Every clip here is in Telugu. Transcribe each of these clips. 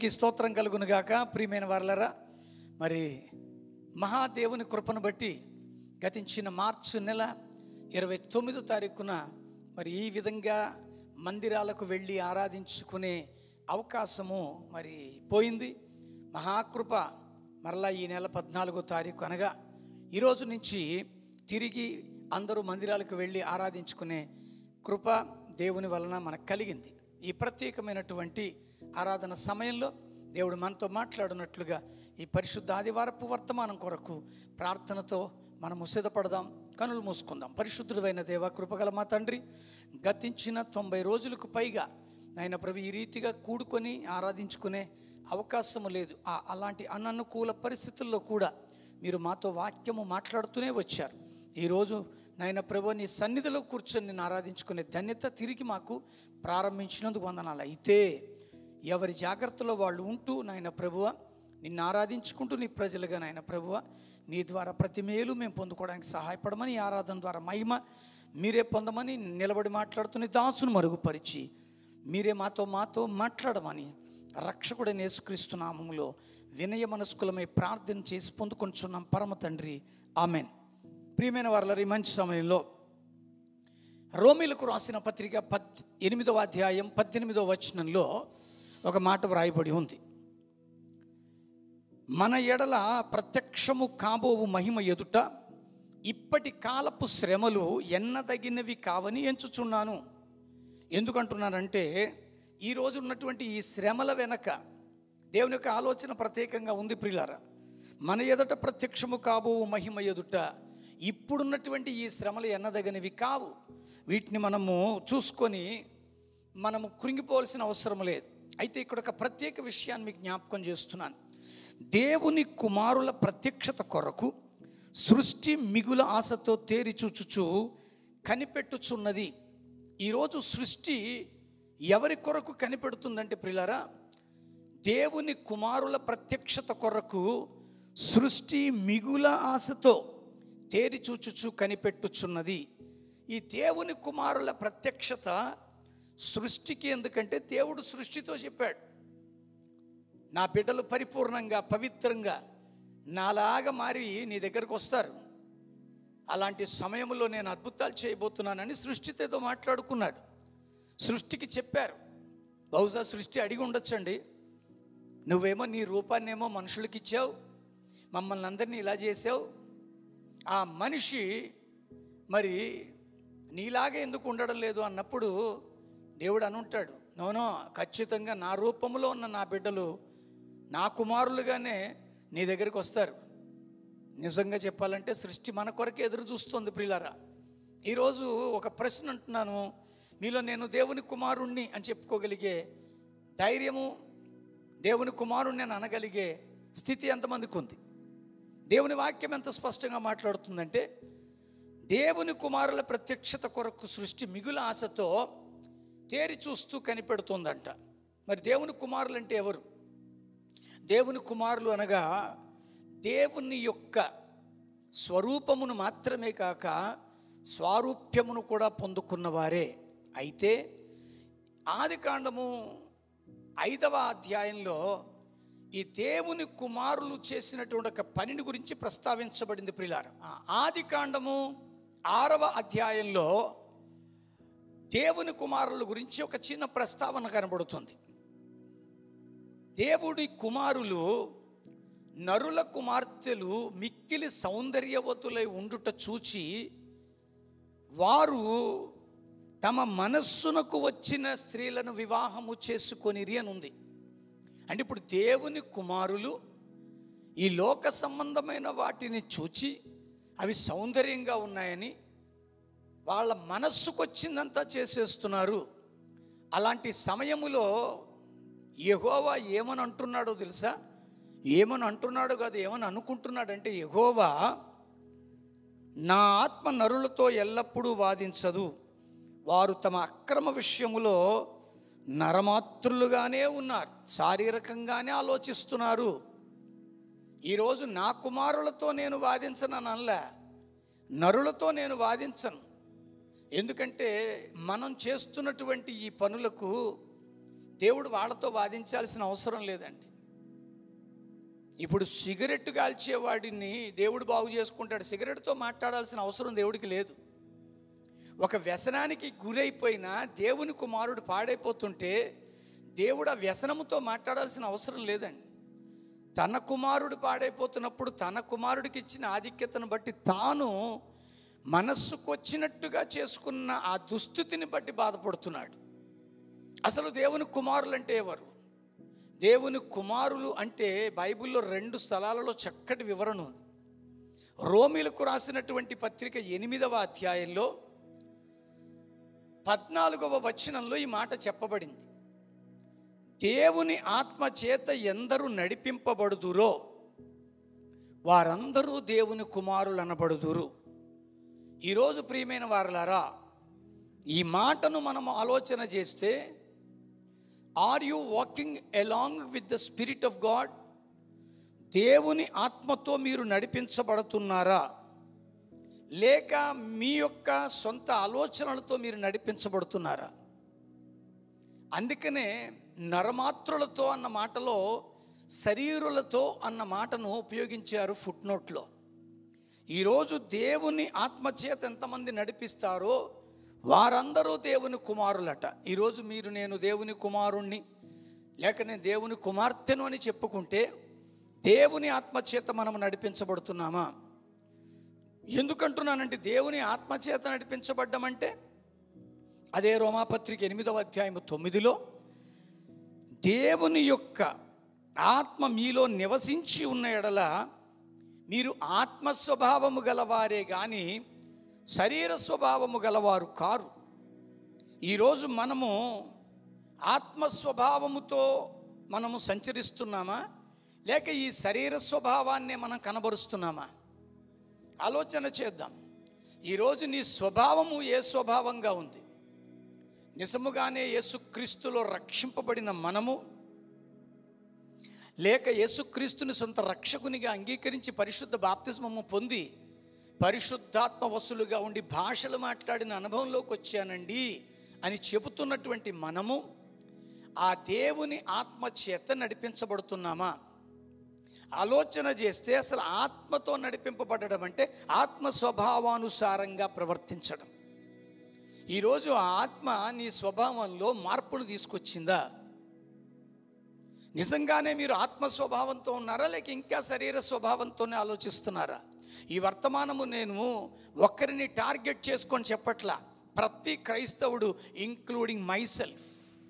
దేవునికి స్తోత్రం కలుగును గాక ప్రియమైన వారలరా మరి మహాదేవుని కృపను బట్టి గతించిన మార్చి నెల ఇరవై తొమ్మిదో తారీఖున మరి ఈ విధంగా మందిరాలకు వెళ్ళి ఆరాధించుకునే అవకాశము మరి పోయింది మహాకృప మరలా ఈ నెల పద్నాలుగో తారీఖు అనగా ఈరోజు నుంచి తిరిగి అందరూ మందిరాలకు వెళ్ళి ఆరాధించుకునే కృప దేవుని వలన మనకు కలిగింది ఈ ప్రత్యేకమైనటువంటి ఆరాధన సమయంలో దేవుడు మనతో మాట్లాడినట్లుగా ఈ పరిశుద్ధ ఆదివారపు వర్తమానం కొరకు ప్రార్థనతో మనము సిద్ధపడదాం కనులు మూసుకుందాం పరిశుద్ధుడైన దేవ కృపగల మా తండ్రి గతించిన తొంభై రోజులకు పైగా ఆయన ప్రభు ఈ రీతిగా కూడుకొని ఆరాధించుకునే అవకాశము లేదు ఆ అలాంటి అననుకూల పరిస్థితుల్లో కూడా మీరు మాతో వాక్యము మాట్లాడుతూనే వచ్చారు ఈరోజు నాయన ప్రభు నీ సన్నిధిలో కూర్చొని నేను ఆరాధించుకునే ధన్యత తిరిగి మాకు ప్రారంభించినందుకు వందనాలు అయితే ఎవరి జాగ్రత్తలో వాళ్ళు ఉంటూ నాయన ప్రభువ నిన్ను ఆరాధించుకుంటూ నీ ప్రజలుగా నాయన ప్రభువ నీ ద్వారా ప్రతి మేలు మేము పొందుకోవడానికి సహాయపడమని ఈ ఆరాధన ద్వారా మహిమ మీరే పొందమని నిలబడి మాట్లాడుతున్న దాసును మరుగుపరిచి మీరే మాతో మాతో మాట్లాడమని రక్షకుడైన యేసుక్రీస్తు నామములో వినయ మనస్కులమై ప్రార్థన చేసి పొందుకొంచున్నాం పరమ తండ్రి ఆమెన్ ప్రియమైన వారులరి మంచి సమయంలో రోమిలకు రాసిన పత్రిక పద్ ఎనిమిదవ అధ్యాయం పద్దెనిమిదవ వచనంలో ఒక మాట వ్రాయబడి ఉంది మన ఎడల ప్రత్యక్షము కాబోవు మహిమ ఎదుట ఇప్పటి కాలపు శ్రమలు ఎన్నదగినవి కావని ఎంచుచున్నాను ఎందుకంటున్నానంటే ఈరోజు ఉన్నటువంటి ఈ శ్రమల వెనక దేవుని యొక్క ఆలోచన ప్రత్యేకంగా ఉంది ప్రియులారా మన ఎదుట ప్రత్యక్షము కాబోవు మహిమ ఎదుట ఇప్పుడున్నటువంటి ఈ శ్రమలు ఎన్నదగినవి కావు వీటిని మనము చూసుకొని మనము కృంగిపోవాల్సిన అవసరం లేదు అయితే ఇక్కడ ఒక ప్రత్యేక విషయాన్ని మీకు జ్ఞాపకం చేస్తున్నాను దేవుని కుమారుల ప్రత్యక్షత కొరకు సృష్టి మిగుల ఆశతో తేరి చూచుచు కనిపెట్టుచున్నది ఈరోజు సృష్టి ఎవరి కొరకు కనిపెడుతుందంటే ప్రిలారా దేవుని కుమారుల ప్రత్యక్షత కొరకు సృష్టి మిగుల ఆశతో తేరి చూచుచు కనిపెట్టుచున్నది ఈ దేవుని కుమారుల ప్రత్యక్షత సృష్టికి ఎందుకంటే దేవుడు సృష్టితో చెప్పాడు నా బిడ్డలు పరిపూర్ణంగా పవిత్రంగా నాలాగా మారి నీ దగ్గరకు వస్తారు అలాంటి సమయంలో నేను అద్భుతాలు చేయబోతున్నానని సృష్టితో మాట్లాడుకున్నాడు సృష్టికి చెప్పారు బహుశా సృష్టి అడిగి ఉండొచ్చండి నువ్వేమో నీ రూపాన్నేమో మనుషులకి ఇచ్చావు మమ్మల్ని అందరినీ ఇలా చేసావు ఆ మనిషి మరి నీలాగే ఎందుకు ఉండడం లేదు అన్నప్పుడు దేవుడు అనుంటాడు నోనో ఖచ్చితంగా నా రూపంలో ఉన్న నా బిడ్డలు నా కుమారులుగానే నీ దగ్గరికి వస్తారు నిజంగా చెప్పాలంటే సృష్టి మన కొరకే ఎదురు చూస్తుంది ప్రియులారా ఈరోజు ఒక ప్రశ్న అంటున్నాను మీలో నేను దేవుని కుమారుణ్ణి అని చెప్పుకోగలిగే ధైర్యము దేవుని కుమారుణ్ణి అని అనగలిగే స్థితి ఎంతమందికి ఉంది దేవుని వాక్యం ఎంత స్పష్టంగా మాట్లాడుతుందంటే దేవుని కుమారుల ప్రత్యక్షత కొరకు సృష్టి మిగుల ఆశతో తేరి చూస్తూ కనిపెడుతుందంట మరి దేవుని కుమారులు అంటే ఎవరు దేవుని కుమారులు అనగా దేవుని యొక్క స్వరూపమును మాత్రమే కాక స్వారూప్యమును కూడా పొందుకున్నవారే అయితే ఆది కాండము ఐదవ అధ్యాయంలో ఈ దేవుని కుమారులు చేసినటువంటి ఒక పనిని గురించి ప్రస్తావించబడింది ప్రిలార ఆది కాండము ఆరవ అధ్యాయంలో దేవుని కుమారుల గురించి ఒక చిన్న ప్రస్తావన కనబడుతుంది దేవుడి కుమారులు నరుల కుమార్తెలు మిక్కిలి సౌందర్యవతులై ఉండుట చూచి వారు తమ మనస్సునకు వచ్చిన స్త్రీలను వివాహము చేసుకొనిరి అని ఉంది అంటే ఇప్పుడు దేవుని కుమారులు ఈ లోక సంబంధమైన వాటిని చూచి అవి సౌందర్యంగా ఉన్నాయని వాళ్ళ మనస్సుకు వచ్చిందంతా చేసేస్తున్నారు అలాంటి సమయములో యహోవా ఏమని అంటున్నాడో తెలుసా ఏమని అంటున్నాడు కాదు ఏమని అనుకుంటున్నాడంటే యహోవా నా ఆత్మ నరులతో ఎల్లప్పుడూ వాదించదు వారు తమ అక్రమ విషయములో నరమాతృలుగానే ఉన్నారు శారీరకంగానే ఆలోచిస్తున్నారు ఈరోజు నా కుమారులతో నేను వాదించను అని అనలే నరులతో నేను వాదించను ఎందుకంటే మనం చేస్తున్నటువంటి ఈ పనులకు దేవుడు వాళ్ళతో వాదించాల్సిన అవసరం లేదండి ఇప్పుడు సిగరెట్ కాల్చేవాడిని దేవుడు బాగు చేసుకుంటాడు సిగరెట్తో మాట్లాడాల్సిన అవసరం దేవుడికి లేదు ఒక వ్యసనానికి గురైపోయిన దేవుని కుమారుడు పాడైపోతుంటే దేవుడు ఆ వ్యసనముతో మాట్లాడాల్సిన అవసరం లేదండి తన కుమారుడు పాడైపోతున్నప్పుడు తన కుమారుడికి ఇచ్చిన ఆధిక్యతను బట్టి తాను మనస్సుకు వచ్చినట్టుగా చేసుకున్న ఆ దుస్థితిని బట్టి బాధపడుతున్నాడు అసలు దేవుని కుమారులు అంటే ఎవరు దేవుని కుమారులు అంటే బైబిల్లో రెండు స్థలాలలో చక్కటి వివరణ ఉంది రోమిలకు రాసినటువంటి పత్రిక ఎనిమిదవ అధ్యాయంలో పద్నాలుగవ వచనంలో ఈ మాట చెప్పబడింది దేవుని ఆత్మ చేత ఎందరు నడిపింపబడుదురో వారందరూ దేవుని కుమారులు అనబడుదురు ఈరోజు ప్రియమైన వారలారా ఈ మాటను మనం ఆలోచన చేస్తే are you walking along with the spirit of God దేవుని ఆత్మతో మీరు నడిపించబడుతున్నారా లేక మీ యొక్క సొంత ఆలోచనలతో మీరు నడిపించబడుతున్నారా అందుకనే నరమాత్రులతో అన్న మాటలో శరీరులతో అన్న మాటను ఉపయోగించారు ఫుట్ నోట్లో ఈరోజు దేవుని ఆత్మచేత ఎంతమంది నడిపిస్తారో వారందరూ దేవుని కుమారులట ఈరోజు మీరు నేను దేవుని కుమారుణ్ణి లేక నేను దేవుని కుమార్తెను అని చెప్పుకుంటే దేవుని ఆత్మచేత మనం నడిపించబడుతున్నామా ఎందుకంటున్నానంటే దేవుని ఆత్మచేత నడిపించబడ్డమంటే అదే రోమాపత్రిక ఎనిమిదవ అధ్యాయం తొమ్మిదిలో దేవుని యొక్క ఆత్మ మీలో నివసించి ఉన్న ఎడల మీరు ఆత్మ స్వభావము గలవారే కానీ శరీర స్వభావము గలవారు కారు ఈరోజు మనము ఆత్మ స్వభావముతో మనము సంచరిస్తున్నామా లేక ఈ శరీర స్వభావాన్ని మనం కనబరుస్తున్నామా ఆలోచన చేద్దాం ఈరోజు నీ స్వభావము ఏ స్వభావంగా ఉంది నిజముగానే యేసుక్రీస్తులో రక్షింపబడిన మనము లేక యేసుక్రీస్తుని సొంత రక్షకునిగా అంగీకరించి పరిశుద్ధ బాప్తిస్మము పొంది పరిశుద్ధాత్మ వసులుగా ఉండి భాషలు మాట్లాడిన అనుభవంలోకి వచ్చానండి అని చెబుతున్నటువంటి మనము ఆ దేవుని ఆత్మ చేత నడిపించబడుతున్నామా ఆలోచన చేస్తే అసలు ఆత్మతో నడిపింపబడడం అంటే ఆత్మ స్వభావానుసారంగా ప్రవర్తించడం ఈరోజు ఆ ఆత్మ నీ స్వభావంలో మార్పును తీసుకొచ్చిందా నిజంగానే మీరు ఆత్మ స్వభావంతో ఉన్నారా లేక ఇంకా శరీర స్వభావంతోనే ఆలోచిస్తున్నారా ఈ వర్తమానము నేను ఒక్కరిని టార్గెట్ చేసుకొని చెప్పట్లా ప్రతి క్రైస్తవుడు ఇంక్లూడింగ్ మై సెల్ఫ్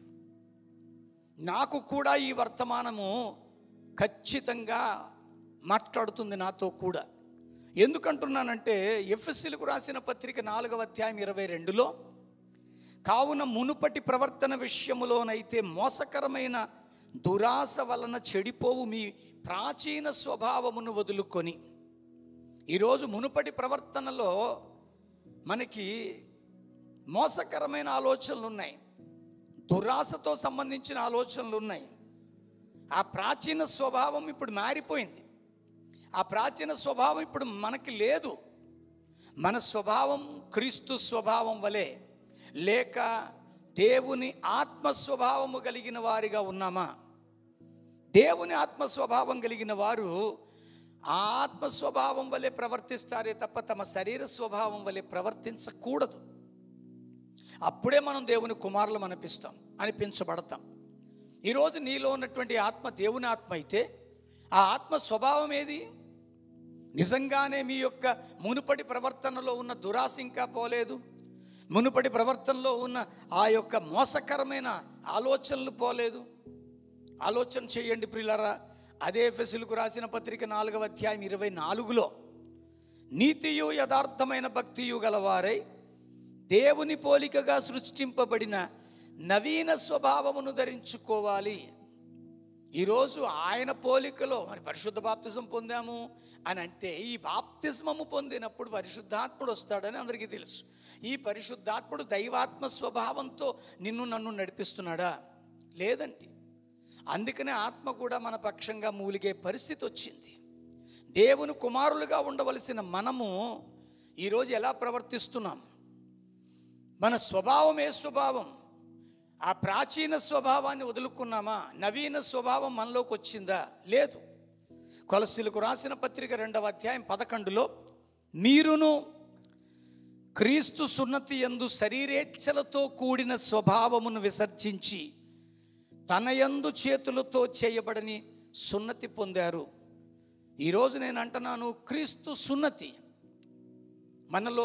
నాకు కూడా ఈ వర్తమానము ఖచ్చితంగా మాట్లాడుతుంది నాతో కూడా ఎందుకంటున్నానంటే ఎఫ్ఎస్సీలకు రాసిన పత్రిక నాలుగవ అధ్యాయం ఇరవై రెండులో కావున మునుపటి ప్రవర్తన విషయములోనైతే మోసకరమైన దురాశ వలన చెడిపోవు మీ ప్రాచీన స్వభావమును వదులుకొని ఈరోజు మునుపటి ప్రవర్తనలో మనకి మోసకరమైన ఆలోచనలు ఉన్నాయి దురాశతో సంబంధించిన ఆలోచనలు ఉన్నాయి ఆ ప్రాచీన స్వభావం ఇప్పుడు మారిపోయింది ఆ ప్రాచీన స్వభావం ఇప్పుడు మనకి లేదు మన స్వభావం క్రీస్తు స్వభావం వలె లేక దేవుని ఆత్మ స్వభావము కలిగిన వారిగా ఉన్నామా దేవుని ఆత్మ స్వభావం కలిగిన వారు ఆ ఆత్మ స్వభావం వలె ప్రవర్తిస్తారే తప్ప తమ శరీర స్వభావం వలె ప్రవర్తించకూడదు అప్పుడే మనం దేవుని కుమారులం అనిపిస్తాం అనిపించబడతాం ఈరోజు నీలో ఉన్నటువంటి ఆత్మ దేవుని ఆత్మ అయితే ఆ ఆత్మ స్వభావం ఏది నిజంగానే మీ యొక్క మునుపటి ప్రవర్తనలో ఉన్న దురాశ ఇంకా పోలేదు మునుపటి ప్రవర్తనలో ఉన్న ఆ యొక్క మోసకరమైన ఆలోచనలు పోలేదు ఆలోచన చేయండి ప్రియులరా అదే ఫెసిల్కు రాసిన పత్రిక నాలుగవ అధ్యాయం ఇరవై నాలుగులో నీతియు యథార్థమైన భక్తియు గలవారై దేవుని పోలికగా సృష్టింపబడిన నవీన స్వభావమును ధరించుకోవాలి ఈరోజు ఆయన పోలికలో మరి పరిశుద్ధ బాప్తిజం పొందాము అని అంటే ఈ బాప్తిజమము పొందినప్పుడు పరిశుద్ధాత్ముడు వస్తాడని అందరికీ తెలుసు ఈ పరిశుద్ధాత్ముడు దైవాత్మ స్వభావంతో నిన్ను నన్ను నడిపిస్తున్నాడా లేదండి అందుకనే ఆత్మ కూడా మన పక్షంగా మూలిగే పరిస్థితి వచ్చింది దేవుని కుమారులుగా ఉండవలసిన మనము ఈరోజు ఎలా ప్రవర్తిస్తున్నాం మన స్వభావం ఏ స్వభావం ఆ ప్రాచీన స్వభావాన్ని వదులుకున్నామా నవీన స్వభావం మనలోకి వచ్చిందా లేదు కొలసీలకు రాసిన పత్రిక రెండవ అధ్యాయం పదకొండులో మీరును క్రీస్తు సున్నతి యందు శరీరేచ్ఛలతో కూడిన స్వభావమును విసర్జించి తన యందు చేతులతో చేయబడని సున్నతి పొందారు ఈరోజు నేను అంటున్నాను క్రీస్తు సున్నతి మనలో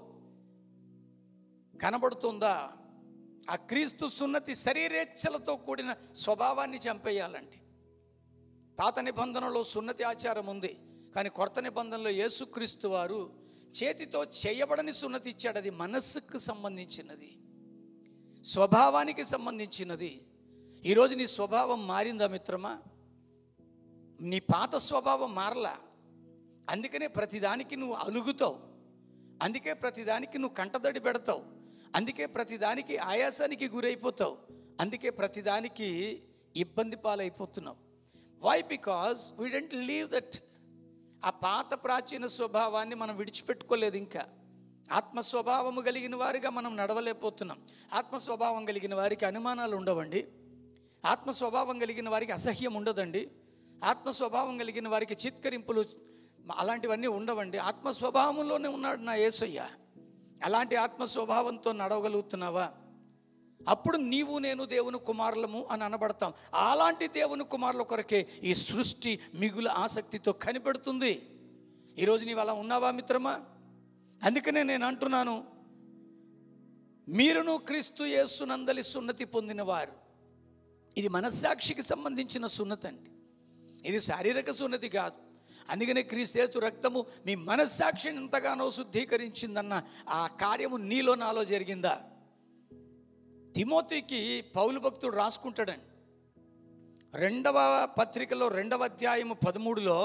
కనబడుతుందా ఆ క్రీస్తు సున్నతి శరీరేచ్ఛలతో కూడిన స్వభావాన్ని చంపేయాలండి పాత నిబంధనలో సున్నతి ఆచారం ఉంది కానీ కొత్త నిబంధనలో యేసుక్రీస్తు వారు చేతితో చేయబడని సున్నతి ఇచ్చాడు అది మనస్సుకు సంబంధించినది స్వభావానికి సంబంధించినది ఈరోజు నీ స్వభావం మారిందా మిత్రమా నీ పాత స్వభావం మారలా అందుకనే ప్రతిదానికి నువ్వు అలుగుతావు అందుకే ప్రతిదానికి నువ్వు కంటదడి పెడతావు అందుకే ప్రతిదానికి ఆయాసానికి గురైపోతావు అందుకే ప్రతిదానికి ఇబ్బంది పాలైపోతున్నావు why because we didn't leave that ఆ పాత ప్రాచీన స్వభావాన్ని మనం విడిచిపెట్టుకోలేదు ఇంకా ఆత్మ స్వభావము కలిగిన వారిగా మనం నడవలేకపోతున్నాం ఆత్మ స్వభావం కలిగిన వారికి అనుమానాలు ఉండవండి ఆత్మ స్వభావం కలిగిన వారికి అసహ్యం ఉండదండి ఆత్మ స్వభావం కలిగిన వారికి చిత్కరింపులు అలాంటివన్నీ ఉండవండి ఆత్మ స్వభావంలోనే ఉన్నాడు నా యేసయ్య అలాంటి ఆత్మ స్వభావంతో నడవగలుగుతున్నావా అప్పుడు నీవు నేను దేవుని కుమారులము అని అనబడతాం అలాంటి దేవుని కుమారుల కొరకే ఈ సృష్టి మిగుల ఆసక్తితో కనిపెడుతుంది ఈరోజు నీవు అలా ఉన్నావా మిత్రమా అందుకనే నేను అంటున్నాను మీరును క్రీస్తు యేసునందలి సున్నతి పొందినవారు ఇది మనస్సాక్షికి సంబంధించిన సున్నతి అండి ఇది శారీరక సున్నతి కాదు అందుకనే క్రీస్తేస్తు రక్తము మీ మనస్సాక్షిని ఎంతగానో శుద్ధీకరించిందన్న ఆ కార్యము నీలో నాలో జరిగిందా తిమోతికి పౌలు భక్తుడు రాసుకుంటాడండి రెండవ పత్రికలో రెండవ అధ్యాయము పదమూడులో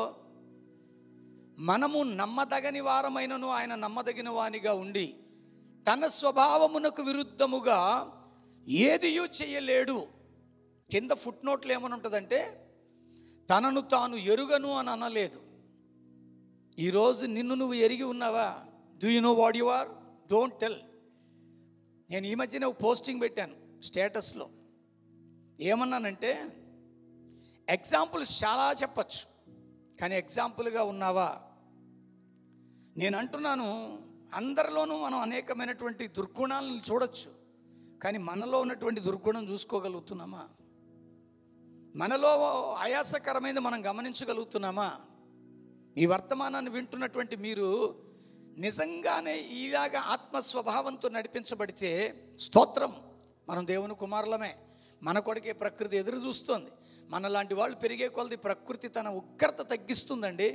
మనము నమ్మదగని వారమైనను ఆయన నమ్మదగిన వానిగా ఉండి తన స్వభావమునకు విరుద్ధముగా ఏదియూ చేయలేడు కింద ఫుట్ నోట్లు ఏమని ఉంటుందంటే తనను తాను ఎరుగను అని అనలేదు ఈరోజు నిన్ను నువ్వు ఎరిగి ఉన్నావా do you know what you are don't tell నేను ఈ మధ్యన ఒక పోస్టింగ్ పెట్టాను స్టేటస్లో ఏమన్నానంటే ఎగ్జాంపుల్స్ చాలా చెప్పచ్చు కానీ ఎగ్జాంపుల్గా ఉన్నావా నేను అంటున్నాను అందరిలోనూ మనం అనేకమైనటువంటి దుర్గుణాలను చూడొచ్చు కానీ మనలో ఉన్నటువంటి దుర్గుణం చూసుకోగలుగుతున్నామా మనలో ఆయాసకరమైనది మనం గమనించగలుగుతున్నామా ఈ వర్తమానాన్ని వింటున్నటువంటి మీరు నిజంగానే ఇలాగ ఆత్మ స్వభావంతో నడిపించబడితే స్తోత్రం మనం దేవుని కుమారులమే మన కొడుకే ప్రకృతి ఎదురు చూస్తోంది మనలాంటి వాళ్ళు పెరిగే కొలది ప్రకృతి తన ఉగ్రత తగ్గిస్తుందండి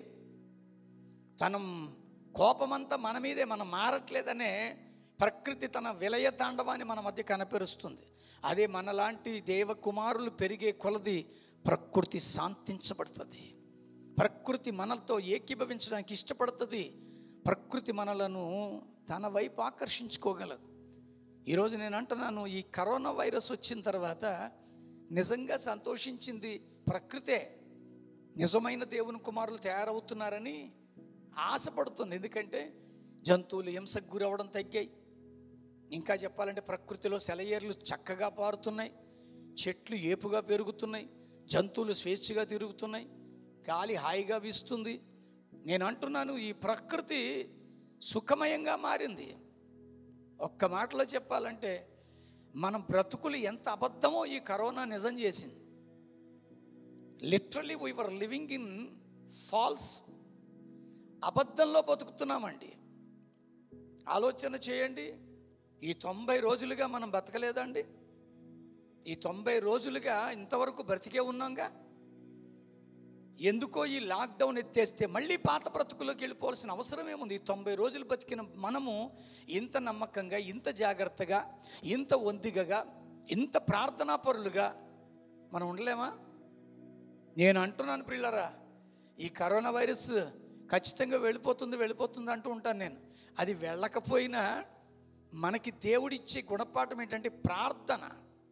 తన కోపమంతా మన మీదే మనం మారట్లేదనే ప్రకృతి తన విలయ తాండవాన్ని మన మధ్య కనపరుస్తుంది అదే మనలాంటి దేవ కుమారులు పెరిగే కొలది ప్రకృతి శాంతించబడుతుంది ప్రకృతి మనలతో ఏకీభవించడానికి ఇష్టపడుతుంది ప్రకృతి మనలను తన వైపు ఆకర్షించుకోగలదు ఈరోజు నేను అంటున్నాను ఈ కరోనా వైరస్ వచ్చిన తర్వాత నిజంగా సంతోషించింది ప్రకృతే నిజమైన దేవుని కుమారులు తయారవుతున్నారని ఆశపడుతుంది ఎందుకంటే జంతువులు హింసకు గురవడం తగ్గాయి ఇంకా చెప్పాలంటే ప్రకృతిలో సెలయేర్లు చక్కగా పారుతున్నాయి చెట్లు ఏపుగా పెరుగుతున్నాయి జంతువులు స్వేచ్ఛగా తిరుగుతున్నాయి గాలి హాయిగా వీస్తుంది నేను అంటున్నాను ఈ ప్రకృతి సుఖమయంగా మారింది ఒక్క మాటలో చెప్పాలంటే మన బ్రతుకులు ఎంత అబద్ధమో ఈ కరోనా నిజం చేసింది literally we are living in false అబద్ధంలో బతుకుతున్నామండి ఆలోచన చేయండి ఈ తొంభై రోజులుగా మనం బతకలేదండి ఈ తొంభై రోజులుగా ఇంతవరకు బ్రతికే ఉన్నాంగా ఎందుకో ఈ లాక్డౌన్ ఎత్తేస్తే మళ్ళీ పాత బ్రతుకులోకి వెళ్ళిపోవాల్సిన అవసరం ఏముంది ఈ తొంభై రోజులు బతికిన మనము ఇంత నమ్మకంగా ఇంత జాగ్రత్తగా ఇంత ఒందిగగా ఇంత ప్రార్థనాపరులుగా మనం ఉండలేమా నేను అంటున్నాను ప్రిల్లరా ఈ కరోనా వైరస్ ఖచ్చితంగా వెళ్ళిపోతుంది వెళ్ళిపోతుంది అంటూ ఉంటాను నేను అది వెళ్ళకపోయినా మనకి దేవుడిచ్చే గుణపాఠం ఏంటంటే ప్రార్థన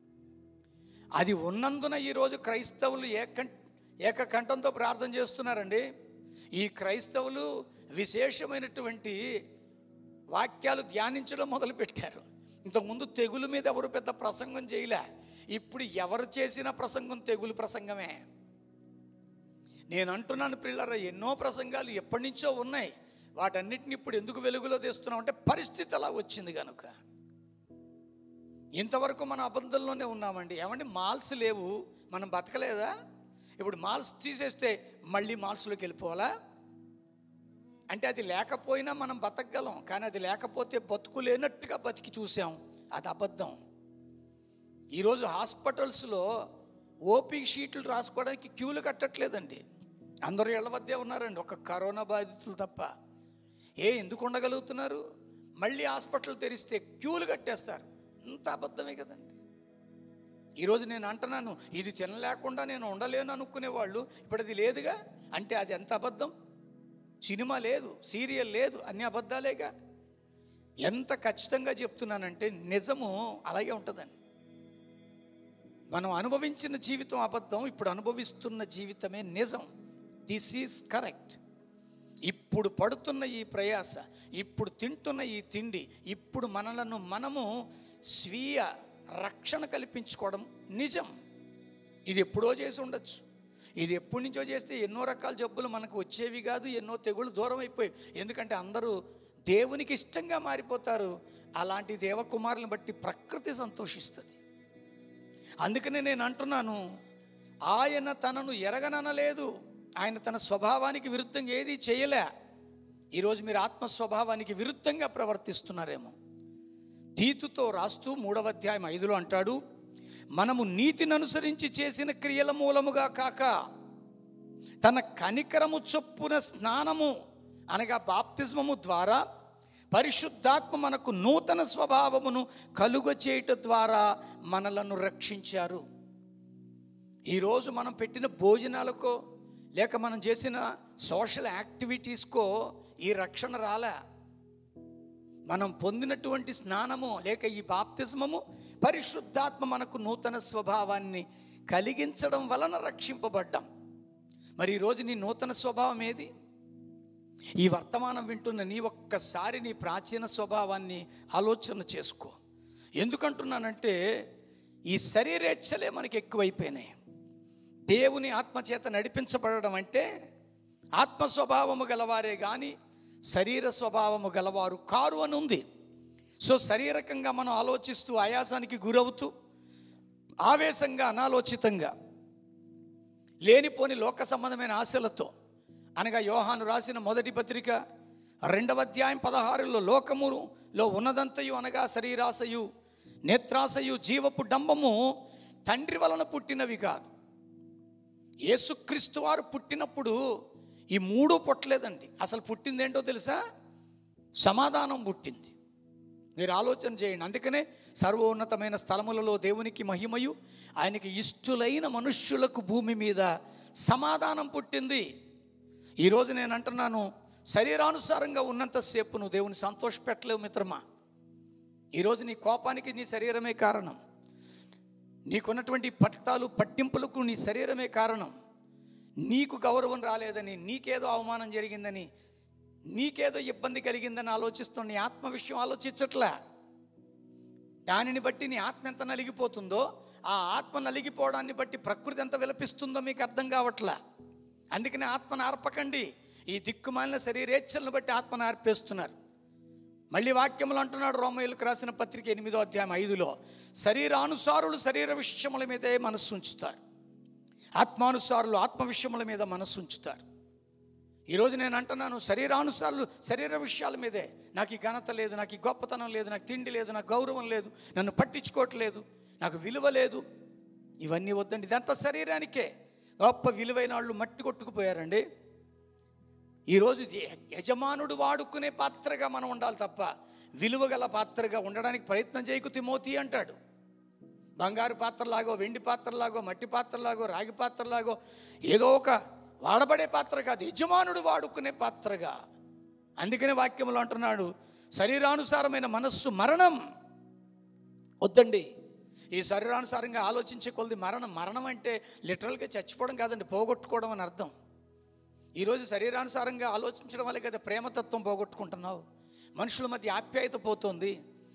అది ఉన్నందున ఈరోజు క్రైస్తవులు ఏకం ఏకకంఠంతో ప్రార్థన చేస్తున్నారండి ఈ క్రైస్తవులు విశేషమైనటువంటి వాక్యాలు ధ్యానించడం మొదలుపెట్టారు ఇంతకుముందు తెగులు మీద ఎవరు పెద్ద ప్రసంగం చేయలే ఇప్పుడు ఎవరు చేసిన ప్రసంగం తెగులు ప్రసంగమే నేను అంటున్నాను పిల్లరా ఎన్నో ప్రసంగాలు ఎప్పటి నుంచో ఉన్నాయి వాటన్నిటిని ఇప్పుడు ఎందుకు వెలుగులో తెస్తున్నాం అంటే పరిస్థితి అలా వచ్చింది కనుక ఇంతవరకు మన అబద్ధంలోనే ఉన్నామండి ఏమండి మాల్స్ లేవు మనం బతకలేదా ఇప్పుడు మాల్స్ తీసేస్తే మళ్ళీ మాల్స్లోకి వెళ్ళిపోవాలా అంటే అది లేకపోయినా మనం బతకగలం కానీ అది లేకపోతే బతుకు లేనట్టుగా బతికి చూసాం అది అబద్ధం ఈరోజు హాస్పిటల్స్లో ఓపీ షీట్లు రాసుకోవడానికి క్యూలు కట్టట్లేదండి అందరూ ఇళ్ల వద్దే ఉన్నారండి ఒక కరోనా బాధితులు తప్ప ఏ ఎందుకు ఉండగలుగుతున్నారు మళ్ళీ హాస్పిటల్ తెరిస్తే క్యూలు కట్టేస్తారు ఇంత అబద్ధమే కదండి ఈరోజు నేను అంటున్నాను ఇది తినలేకుండా నేను ఉండలేను అనుకునే వాళ్ళు ఇప్పుడు అది లేదుగా అంటే అది ఎంత అబద్ధం సినిమా లేదు సీరియల్ లేదు అన్ని అబద్ధాలేగా ఎంత ఖచ్చితంగా చెప్తున్నానంటే నిజము అలాగే ఉంటుందండి మనం అనుభవించిన జీవితం అబద్ధం ఇప్పుడు అనుభవిస్తున్న జీవితమే నిజం దిస్ ఈజ్ కరెక్ట్ ఇప్పుడు పడుతున్న ఈ ప్రయాస ఇప్పుడు తింటున్న ఈ తిండి ఇప్పుడు మనలను మనము స్వీయ రక్షణ కల్పించుకోవడం నిజం ఇది ఎప్పుడో చేసి ఉండొచ్చు ఇది ఎప్పటి నుంచో చేస్తే ఎన్నో రకాల జబ్బులు మనకు వచ్చేవి కాదు ఎన్నో తెగులు దూరం అయిపోయాయి ఎందుకంటే అందరూ దేవునికి ఇష్టంగా మారిపోతారు అలాంటి దేవకుమారులను బట్టి ప్రకృతి సంతోషిస్తుంది అందుకనే నేను అంటున్నాను ఆయన తనను ఎరగననలేదు ఆయన తన స్వభావానికి విరుద్ధంగా ఏది చేయలే ఈరోజు మీరు ఆత్మ స్వభావానికి విరుద్ధంగా ప్రవర్తిస్తున్నారేమో తీతుతో రాస్తూ మూడవ అధ్యాయం ఐదులో అంటాడు మనము నీతిని అనుసరించి చేసిన క్రియల మూలముగా కాక తన కనికరము చొప్పున స్నానము అనగా బాప్తిస్మము ద్వారా పరిశుద్ధాత్మ మనకు నూతన స్వభావమును కలుగ చేయట ద్వారా మనలను రక్షించారు ఈరోజు మనం పెట్టిన భోజనాలకో లేక మనం చేసిన సోషల్ యాక్టివిటీస్కో ఈ రక్షణ రాలే మనం పొందినటువంటి స్నానము లేక ఈ బాప్తిస్మము పరిశుద్ధాత్మ మనకు నూతన స్వభావాన్ని కలిగించడం వలన రక్షింపబడ్డాం మరి ఈరోజు నీ నూతన స్వభావం ఏది ఈ వర్తమానం వింటున్న నీ ఒక్కసారి నీ ప్రాచీన స్వభావాన్ని ఆలోచన చేసుకో ఎందుకంటున్నానంటే ఈ శరీరేచ్ఛలే మనకి ఎక్కువైపోయినాయి దేవుని ఆత్మచేత నడిపించబడడం అంటే ఆత్మ స్వభావము గలవారే కానీ శరీర స్వభావము గలవారు కారు అని ఉంది సో శారీరకంగా మనం ఆలోచిస్తూ ఆయాసానికి గురవుతూ ఆవేశంగా అనాలోచితంగా లేనిపోని లోక సంబంధమైన ఆశలతో అనగా యోహాను రాసిన మొదటి పత్రిక రెండవ అధ్యాయం పదహారులో లోకములో ఉన్నదంతయు అనగా శరీరాశయు నేత్రాశయు జీవపు డంబము తండ్రి వలన పుట్టినవి కాదు యేసుక్రీస్తు వారు పుట్టినప్పుడు ఈ మూడు పుట్టలేదండి అసలు పుట్టింది ఏంటో తెలుసా సమాధానం పుట్టింది మీరు ఆలోచన చేయండి అందుకనే సర్వోన్నతమైన స్థలములలో దేవునికి మహిమయు ఆయనకి ఇష్టులైన మనుష్యులకు భూమి మీద సమాధానం పుట్టింది ఈరోజు నేను అంటున్నాను శరీరానుసారంగా ఉన్నంతసేపు నువ్వు దేవుని సంతోషపెట్టలేవు మిత్రమా ఈరోజు నీ కోపానికి నీ శరీరమే కారణం నీకున్నటువంటి పట్టాలు పట్టింపులకు నీ శరీరమే కారణం నీకు గౌరవం రాలేదని నీకేదో అవమానం జరిగిందని నీకేదో ఇబ్బంది కలిగిందని ఆలోచిస్తున్న నీ ఆత్మ విషయం ఆలోచించట్లే దానిని బట్టి నీ ఆత్మ ఎంత నలిగిపోతుందో ఆ ఆత్మ నలిగిపోవడాన్ని బట్టి ప్రకృతి ఎంత విలపిస్తుందో మీకు అర్థం కావట్లే అందుకని ఆత్మను ఆర్పకండి ఈ దిక్కుమాలిన శరీరేచ్ఛలను బట్టి ఆత్మను ఆర్పేస్తున్నారు మళ్ళీ వాక్యములు అంటున్నాడు రోమయులకు రాసిన పత్రిక ఎనిమిదో అధ్యాయం ఐదులో శరీరానుసారులు శరీర విషయముల మీదే మనస్సు ఉంచుతారు ఆత్మానుసారులు ఆత్మ విషయముల మీద మనస్సు ఉంచుతారు ఈరోజు నేను అంటున్నాను శరీరానుసారులు శరీర విషయాల మీదే నాకు ఈ ఘనత లేదు నాకు ఈ గొప్పతనం లేదు నాకు తిండి లేదు నాకు గౌరవం లేదు నన్ను పట్టించుకోవట్లేదు నాకు విలువ లేదు ఇవన్నీ వద్దండి ఇదంతా శరీరానికే గొప్ప విలువైన వాళ్ళు మట్టి కొట్టుకుపోయారండి ఈరోజు ఇది యజమానుడు వాడుకునే పాత్రగా మనం ఉండాలి తప్ప విలువ గల పాత్రగా ఉండడానికి ప్రయత్నం చేయకు తిమోతి అంటాడు బంగారు పాత్రలాగో వెండి పాత్రలాగో మట్టి పాత్రలాగో రాగి పాత్రలాగో ఏదో ఒక వాడబడే పాత్ర కాదు యజమానుడు వాడుకునే పాత్రగా అందుకనే వాక్యంలో అంటున్నాడు శరీరానుసారమైన మనస్సు మరణం వద్దండి ఈ శరీరానుసారంగా ఆలోచించే కొలది మరణం మరణం అంటే లిటరల్గా చచ్చిపోవడం కాదండి పోగొట్టుకోవడం అని అర్థం ఈరోజు శరీరానుసారంగా ఆలోచించడం వల్లే కదా ప్రేమతత్వం పోగొట్టుకుంటున్నావు మనుషుల మధ్య ఆప్యాయత పోతుంది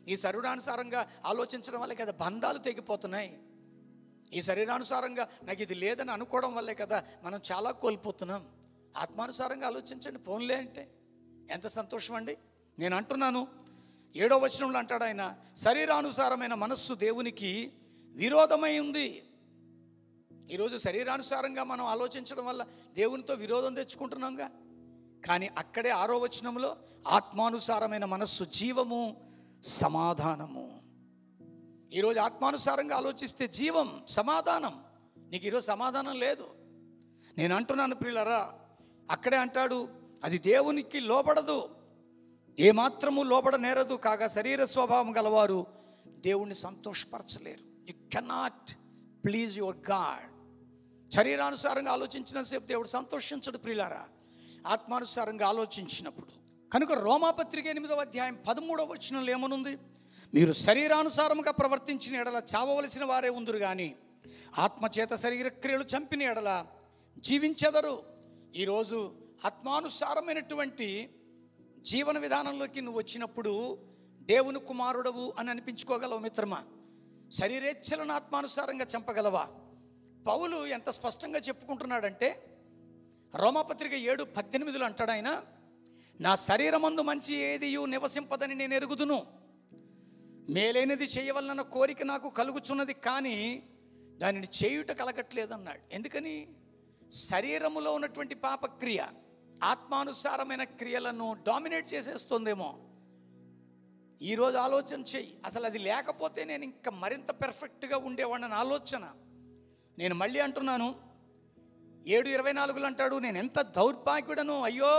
ఈ శరీరానుసారంగా ఆలోచించడం వల్లే కదా బంధాలు తెగిపోతున్నాయి ఈ శరీరానుసారంగా నాకు ఇది లేదని అనుకోవడం వల్లే కదా మనం చాలా కోల్పోతున్నాం ఆత్మానుసారంగా ఆలోచించండి ఫోన్లే అంటే ఎంత సంతోషం అండి నేను అంటున్నాను ఏడో వచనంలో అంటాడు ఆయన శరీరానుసారమైన మనస్సు దేవునికి విరోధమై ఉంది ఈరోజు శరీరానుసారంగా మనం ఆలోచించడం వల్ల దేవునితో విరోధం తెచ్చుకుంటున్నాంగా కానీ అక్కడే ఆరో వచనంలో ఆత్మానుసారమైన మనస్సు జీవము సమాధానము ఈరోజు ఆత్మానుసారంగా ఆలోచిస్తే జీవం సమాధానం నీకు ఈరోజు సమాధానం లేదు నేను అంటున్నాను ప్రియులరా అక్కడే అంటాడు అది దేవునికి లోబడదు ఏమాత్రము లోబడ నేరదు కాగా శరీర స్వభావం గలవారు దేవుణ్ణి సంతోషపరచలేరు you cannot please your God శరీరానుసారంగా ఆలోచించినంతసేపు దేవుడు సంతోషించడు ప్రియులారా ఆత్మానుసారంగా ఆలోచించినప్పుడు కనుక రోమాపత్రిక ఎనిమిదవ అధ్యాయం పదమూడవ వచనంలో ఏమనుంది మీరు శరీరానుసారముగా ప్రవర్తించిన ఎడల చావవలసిన వారే ఉందరు కానీ ఆత్మచేత శరీర క్రియలు చంపిన ఎడల జీవించెదరు ఈరోజు ఆత్మానుసారమైనటువంటి జీవన విధానంలోకి నువ్వు వచ్చినప్పుడు దేవుని కుమారుడవు అని అనిపించుకోగలవు మిత్రమా శరీరేచ్ఛలను ఆత్మానుసారంగా చంపగలవా పౌలు ఎంత స్పష్టంగా చెప్పుకుంటున్నాడంటే రోమాపత్రిక ఏడు పద్దెనిమిదిలో అంటాడు ఆయన నా శరీరమందు మంచి ఏదియు నివసింపదని నేను ఎరుగుదును మేలైనది చేయవలన కోరిక నాకు కలుగుచున్నది కానీ దానిని చేయుట కలగట్లేదన్నాడు ఎందుకని శరీరములో ఉన్నటువంటి పాపక్రియ ఆత్మానుసారమైన క్రియలను డామినేట్ చేసేస్తుందేమో ఈరోజు ఆలోచన చెయ్యి అసలు అది లేకపోతే నేను ఇంకా మరింత పెర్ఫెక్ట్గా ఉండేవాడిని ఆలోచన నేను మళ్ళీ అంటున్నాను ఏడు ఇరవై నాలుగులు అంటాడు నేను ఎంత దౌర్భాగ్యుడను అయ్యో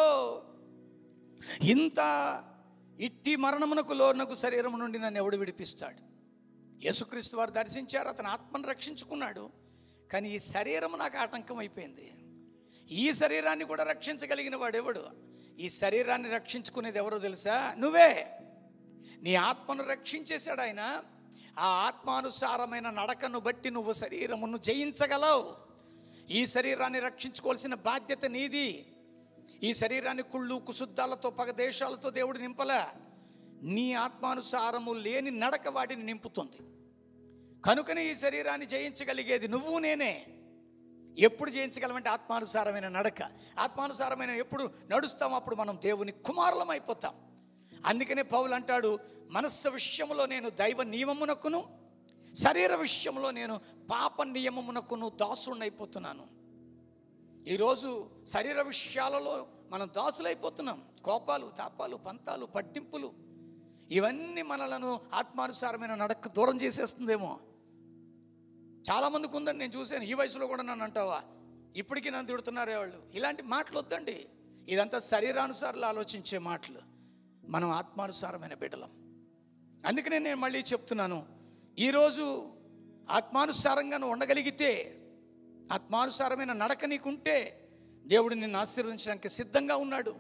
ఇంత ఇట్టి మరణమునకు లోనకు శరీరం నుండి నన్ను ఎవడు విడిపిస్తాడు యేసుక్రీస్తు వారు దర్శించారు అతను ఆత్మను రక్షించుకున్నాడు కానీ ఈ శరీరం నాకు ఆటంకం అయిపోయింది ఈ శరీరాన్ని కూడా రక్షించగలిగిన వాడు ఎవడు ఈ శరీరాన్ని రక్షించుకునేది ఎవరో తెలుసా నువ్వే నీ ఆత్మను రక్షించేశాడు ఆయన ఆ ఆత్మానుసారమైన నడకను బట్టి నువ్వు శరీరమును జయించగలవు ఈ శరీరాన్ని రక్షించుకోవాల్సిన బాధ్యత నీది ఈ శరీరాన్ని కుళ్ళు కుశుద్ధాలతో పగదేశాలతో దేవుడు నింపలే నీ ఆత్మానుసారము లేని నడక వాటిని నింపుతుంది కనుకనే ఈ శరీరాన్ని జయించగలిగేది నువ్వు నేనే ఎప్పుడు జయించగలమంటే ఆత్మానుసారమైన నడక ఆత్మానుసారమైన ఎప్పుడు నడుస్తాం అప్పుడు మనం దేవుని కుమారులం అయిపోతాం అందుకనే పౌలు అంటాడు మనస్సు విషయంలో నేను దైవ నియమమునకును శరీర విషయంలో నేను పాప నియమమునకును దాసుడినైపోతున్నాను ఈరోజు శరీర విషయాలలో మనం దాసులైపోతున్నాం కోపాలు తాపాలు పంతాలు పట్టింపులు ఇవన్నీ మనలను ఆత్మానుసారమైన నడక దూరం చేసేస్తుందేమో చాలామందికి ఉందండి నేను చూశాను ఈ వయసులో కూడా నన్ను అంటావా ఇప్పటికీ నన్ను తిడుతున్నారే వాళ్ళు ఇలాంటి మాటలు వద్దండి ఇదంతా శరీరానుసారాలు ఆలోచించే మాటలు మనం ఆత్మానుసారమైన బిడ్డలం అందుకనే నేను మళ్ళీ చెప్తున్నాను ఈరోజు ఆత్మానుసారంగా నువ్వు ఉండగలిగితే ఆత్మానుసారమైన నడక నీకుంటే దేవుడు నిన్ను ఆశీర్వదించడానికి సిద్ధంగా ఉన్నాడు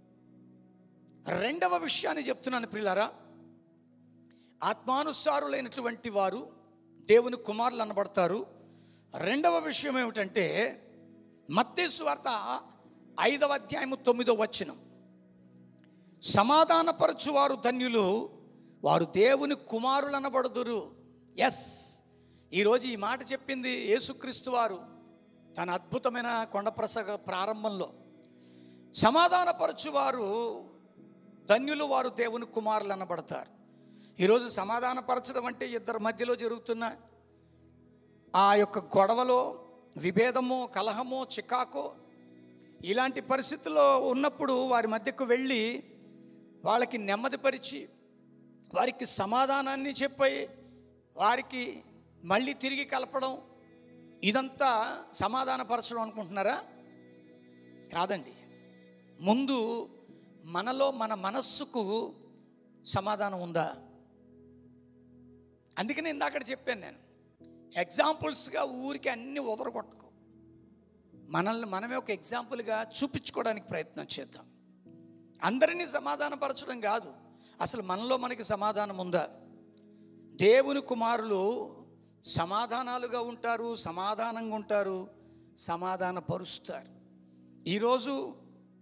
రెండవ విషయాన్ని చెప్తున్నాను ప్రియులారా ఆత్మానుసారులైనటువంటి వారు దేవుని కుమారులు అనబడతారు రెండవ విషయం ఏమిటంటే మత్తేసు వార్త ఐదవ అధ్యాయము తొమ్మిదో వచనం సమాధానపరచువారు ధన్యులు వారు దేవుని కుమారులు అనబడుదురు ఎస్ ఈరోజు ఈ మాట చెప్పింది యేసుక్రీస్తు వారు తన అద్భుతమైన కొండ ప్రసంగ ప్రారంభంలో సమాధానపరచువారు ధన్యులు వారు దేవుని కుమారులు అనబడతారు ఈరోజు సమాధానపరచడం అంటే ఇద్దరి మధ్యలో జరుగుతున్న ఆ యొక్క గొడవలో విభేదమో కలహమో చికాకో ఇలాంటి పరిస్థితుల్లో ఉన్నప్పుడు వారి మధ్యకు వెళ్ళి వాళ్ళకి నెమ్మదిపరిచి వారికి సమాధానాన్ని చెప్పి వారికి మళ్ళీ తిరిగి కలపడం ఇదంతా సమాధానపరచడం అనుకుంటున్నారా కాదండి ముందు మనలో మన మనస్సుకు సమాధానం ఉందా అందుకని ఇందాక చెప్పాను నేను ఎగ్జాంపుల్స్గా ఊరికి అన్ని వదలగొట్టుకో మనల్ని మనమే ఒక ఎగ్జాంపుల్గా చూపించుకోవడానికి ప్రయత్నం చేద్దాం అందరినీ సమాధానపరచడం కాదు అసలు మనలో మనకి సమాధానం ఉందా దేవుని కుమారులు సమాధానాలుగా ఉంటారు సమాధానంగా ఉంటారు సమాధానపరుస్తారు ఈరోజు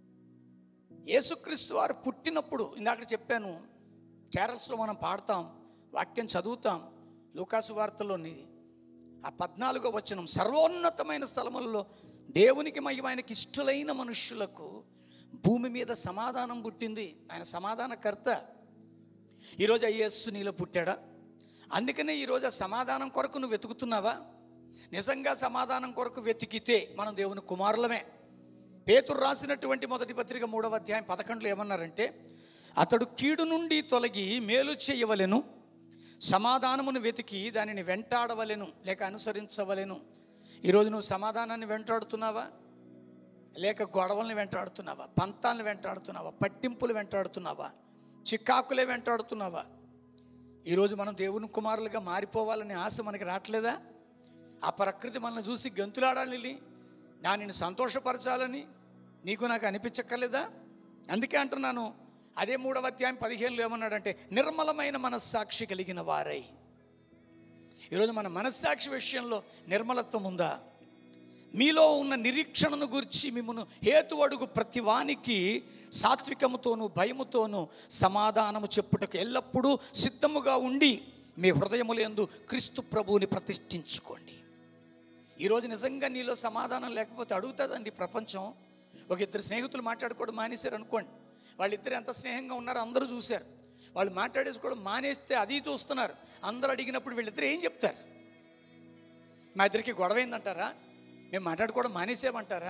యేసుక్రీస్తు వారు పుట్టినప్పుడు ఇందాక చెప్పాను క్యారల్స్లో మనం పాడతాం వాక్యం చదువుతాం లూకాసు వార్తలోని ఆ పద్నాలుగో వచనం సర్వోన్నతమైన స్థలములలో దేవునికి మహిమ ఆయనకి ఇష్టలైన మనుష్యులకు భూమి మీద సమాధానం పుట్టింది ఆయన సమాధానకర్త ఈరోజు అయ్యస్సు నీలో పుట్టాడా అందుకనే ఈరోజు ఆ సమాధానం కొరకు నువ్వు వెతుకుతున్నావా నిజంగా సమాధానం కొరకు వెతికితే మనం దేవుని కుమారులమే పేతురు రాసినటువంటి మొదటి పత్రిక మూడవ అధ్యాయం పదకొండులో ఏమన్నారంటే అతడు కీడు నుండి తొలగి మేలు చేయవలెను సమాధానమును వెతికి దానిని వెంటాడవలెను లేక అనుసరించవలెను ఈరోజు నువ్వు సమాధానాన్ని వెంటాడుతున్నావా లేక గొడవల్ని వెంటాడుతున్నావా పంతాలను వెంటాడుతున్నావా పట్టింపులు వెంటాడుతున్నావా చిక్కాకులే వెంటాడుతున్నావా ఈరోజు మనం దేవుని కుమారులుగా మారిపోవాలనే ఆశ మనకి రావట్లేదా ఆ ప్రకృతి మనల్ని చూసి గంతులాడాలి దానిని సంతోషపరచాలని నీకు నాకు అనిపించక్కర్లేదా అందుకే అంటున్నాను అదే మూడవ అధ్యాయం పదిహేనులో ఏమన్నాడంటే నిర్మలమైన మనస్సాక్షి కలిగిన వారై ఈరోజు మన మనస్సాక్షి విషయంలో నిర్మలత్వం ఉందా మీలో ఉన్న నిరీక్షణను గురించి మిమ్మను హేతు అడుగు ప్రతి వానికి సాత్వికముతోనూ భయముతోనూ సమాధానము చెప్పుటకు ఎల్లప్పుడూ సిద్ధముగా ఉండి మీ హృదయములందు క్రీస్తు ప్రభువుని ప్రతిష్ఠించుకోండి ఈరోజు నిజంగా నీలో సమాధానం లేకపోతే అడుగుతుందండి ప్రపంచం ఒక ఇద్దరు స్నేహితులు మాట్లాడుకోవడం మానేశారు అనుకోండి వాళ్ళిద్దరు ఎంత స్నేహంగా ఉన్నారో అందరూ చూశారు వాళ్ళు మాట్లాడేసుకోవడం మానేస్తే అది చూస్తున్నారు అందరూ అడిగినప్పుడు వీళ్ళిద్దరు ఏం చెప్తారు మా ఇద్దరికి గొడవ ఏందంటారా మేము మాట్లాడుకోవడం మానేసామంటారా